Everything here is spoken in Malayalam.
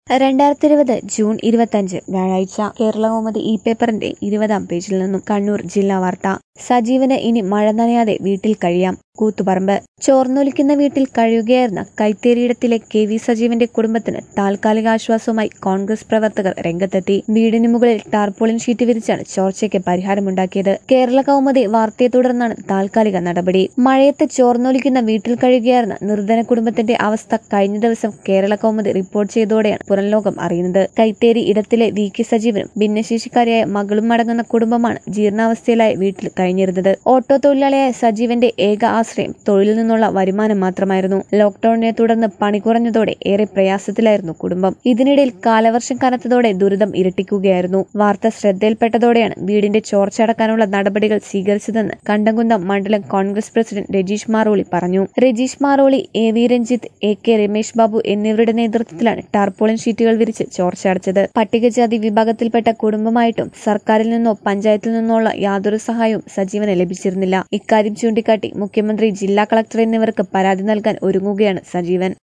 രണ്ടായിരത്തി ഇരുപത് ജൂൺ ഇരുപത്തഞ്ച് വ്യാഴാഴ്ച കേരളകൗമുദി ഇ പേപ്പറിന്റെ ഇരുപതാം പേജിൽ നിന്നും കണ്ണൂർ ജില്ലാ വാർത്ത സജീവന് ഇനി മഴ നനയാതെ വീട്ടിൽ കഴിയാം കൂത്തുപറമ്പ് ചോർന്നൊലിക്കുന്ന വീട്ടിൽ കഴിയുകയായിരുന്ന കൈത്തേരിയിടത്തിലെ കെ വി സജീവന്റെ കുടുംബത്തിന് താൽക്കാലിക ആശ്വാസവുമായി കോൺഗ്രസ് പ്രവർത്തകർ രംഗത്തെത്തി വീടിന് മുകളിൽ ടാർപോളിൻ ഷീറ്റ് വിരിച്ചാണ് ചോർച്ചയ്ക്ക് പരിഹാരമുണ്ടാക്കിയത് കേരള കൗമുദി വാർത്തയെ തുടർന്നാണ് താൽക്കാലിക നടപടി മഴയത്ത് ചോർന്നൊലിക്കുന്ന വീട്ടിൽ കഴിയുകയായിരുന്ന നിർധന കുടുംബത്തിന്റെ അവസ്ഥ കഴിഞ്ഞ ദിവസം കേരള കൗമുദി റിപ്പോർട്ട് ചെയ്തോടെയാണ് പുറംലോകം അറിയുന്നത് കൈത്തേരി ഇടത്തിലെ വി കെ സജീവനും ഭിന്നശേഷിക്കാരിയായ മകളും അടങ്ങുന്ന കുടുംബമാണ് ജീർണാവസ്ഥയിലായ വീട്ടിൽ കഴിഞ്ഞിരുന്നത് ഓട്ടോ തൊഴിലാളിയായ സജീവന്റെ ഏക ആശ്രയം തൊഴിലിൽ നിന്നുള്ള വരുമാനം മാത്രമായിരുന്നു ലോക്ഡൌണിനെ തുടർന്ന് പണി കുറഞ്ഞതോടെ ഏറെ പ്രയാസത്തിലായിരുന്നു കുടുംബം ഇതിനിടയിൽ കാലവർഷം കനത്തതോടെ ദുരിതം ഇരട്ടിക്കുകയായിരുന്നു വാർത്ത ശ്രദ്ധയിൽപ്പെട്ടതോടെയാണ് വീടിന്റെ ചോർച്ച അടക്കാനുള്ള നടപടികൾ സ്വീകരിച്ചതെന്ന് കണ്ടംകുന്നം മണ്ഡലം കോൺഗ്രസ് പ്രസിഡന്റ് രജീഷ് മാറോളി പറഞ്ഞു Rajeesh Maroli A V Ranjith A K Ramesh Babu എന്നിവരുടെ നേതൃത്വത്തിലാണ് ടാർപോളിൻ ഷീറ്റുകൾ വിരിച്ച് ചോർച്ച അടച്ചത് പട്ടികജാതി വിഭാഗത്തിൽപ്പെട്ട കുടുംബമായിട്ടും സർക്കാരിൽ നിന്നോ പഞ്ചായത്തിൽ നിന്നോ ഉള്ള യാതൊരു സഹായവും സജീവന് ലഭിച്ചിരുന്നില്ല ഇക്കാര്യം ചൂണ്ടിക്കാട്ടി മുഖ്യമന്ത്രി ജില്ലാ കളക്ടർ എന്നിവർക്ക് പരാതി നൽകാൻ ഒരുങ്ങുകയാണ് സജീവൻ